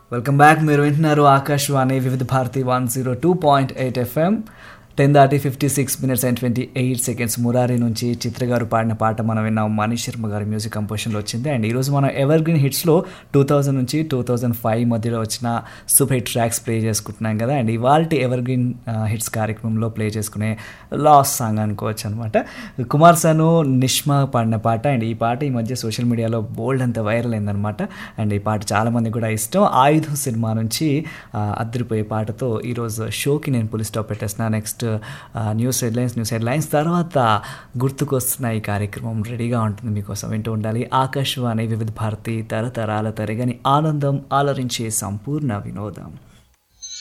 welcome back మీరు వింటున్నారు Akashvani Vividh Bharati one zero two point eight FM ten దాటి fifty six minutes and twenty eight seconds Murari నుంచి చిత్ర గారు పాడిన పాట మనం విన్నాం మనీష్ శర్మ గారి మ్యూజిక్ కంపోజిషన్లో వచ్చింది అండ్ ఈరోజు మనం ఎవర్ గ్రీన్ హిట్స్లో టూ థౌజండ్ నుంచి టూ థౌజండ్ ఫైవ్ మధ్యలో వచ్చిన సూపర్ హిట్ ట్రాక్స్ ప్లే చేసుకుంటున్నాం కదా అండ్ ఇవాళ ఎవర్ గ్రీన్ హిట్స్ కార్యక్రమంలో ప్లే చేసుకునే లాస్ సాంగ్ అనుకోవచ్చు అనమాట కుమార్ సను నిష్మా పాడిన పాట అండ్ ఈ పాట ఈ మధ్య సోషల్ మీడియాలో బోల్డ్ అంత వైరల్ అయిందనమాట అండ్ ఈ పాట చాలామంది కూడా ఇష్టం ఆయుధం సినిమా నుంచి ఆ, అద్దరిపోయే పాటతో ఈరోజు షోకి నేను పులి స్టాప్ పెట్టేసిన next news headlines news headlines తర్వాత గుర్తుకొస్తున్న ఈ కార్యక్రమం రెడీగా ఉంటుంది మీకోసం వింటూ ఉండాలి ఆకాశవాణి వివిధ భారతి తరతరాల తరగని ఆనందం ఆలరించే సంపూర్ణ వినోదం